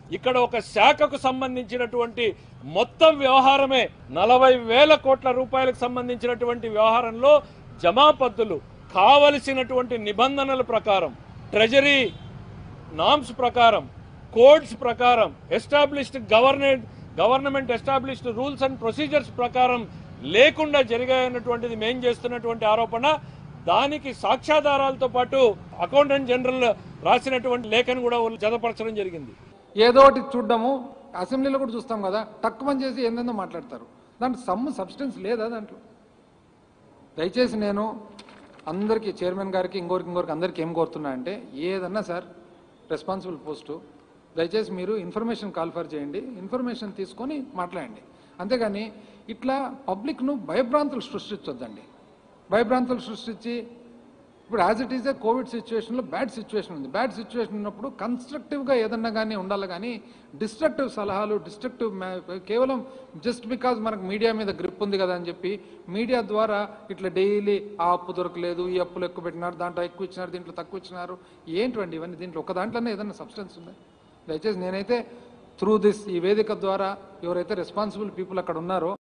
ఇక్కడ ఒక శాఖకు సంబంధించినటువంటి మొత్తం వ్యవహారమే నలభై వేల కోట్ల రూపాయలకు సంబంధించినటువంటి వ్యవహారంలో జమాపద్దులు కావలసినటువంటి నిబంధనల ప్రకారం ట్రెజరీ నామ్స్ ప్రకారం కోడ్స్ ప్రకారం established government government established rules and procedures ప్రకారం లేకుండా జరిగాయన్నటువంటిది మేం చేస్తున్నటువంటి ఆరోపణ దానికి సాక్ష్యాధారాలతో పాటు అకౌంటెంట్ జనరల్ రాసినటువంటి లేఖను కూడా వాళ్ళు జతపరచడం జరిగింది ఏదో ఒకటి చూడ్డము అసెంబ్లీలో కూడా చూస్తాం కదా తక్కువ చేసి ఏందేందో మాట్లాడతారు దాంట్లో సమ్ము సబ్స్టెన్స్ లేదా దాంట్లో దయచేసి నేను అందరికీ చైర్మన్ గారికి ఇంకోరికి ఇంకోరికి అందరికీ ఏం కోరుతున్నా అంటే ఏదన్నా సార్ రెస్పాన్సిబుల్ పోస్టు దయచేసి మీరు ఇన్ఫర్మేషన్ కాల్ఫర్ చేయండి ఇన్ఫర్మేషన్ తీసుకొని మాట్లాడండి అంతేగాని ఇట్లా పబ్లిక్ను భయభ్రాంతులు సృష్టించొద్దండి భయభ్రాంతులు సృష్టించి ఇప్పుడు as it is a COVID సిచ్యువేషన్లో బ్యాడ్ సిచ్యువేషన్ ఉంది బ్యాడ్ సిచ్యువేషన్ ఉన్నప్పుడు కన్స్ట్రక్టివ్గా ఏదన్నా కానీ ఉండాలి కానీ డిస్ట్రక్టివ్ సలహాలు డిస్ట్రక్టివ్ కేవలం జస్ట్ బికాజ్ మనకు మీడియా మీద గ్రిప్ ఉంది కదా అని చెప్పి మీడియా ద్వారా ఇట్లా డైలీ ఆ అప్పు దొరకలేదు ఈ అప్పులు ఎక్కువ పెట్టినారు దాంట్లో ఎక్కువ ఇచ్చినారు దీంట్లో తక్కువ ఇచ్చినారు ఏంటండి ఇవన్నీ దీంట్లో ఒక దాంట్లోనే ఏదైనా సబ్స్టెన్స్ ఉంది దయచేసి నేనైతే త్రూ దిస్ ఈ వేదిక ద్వారా ఎవరైతే రెస్పాన్సిబుల్ పీపుల్ అక్కడ ఉన్నారో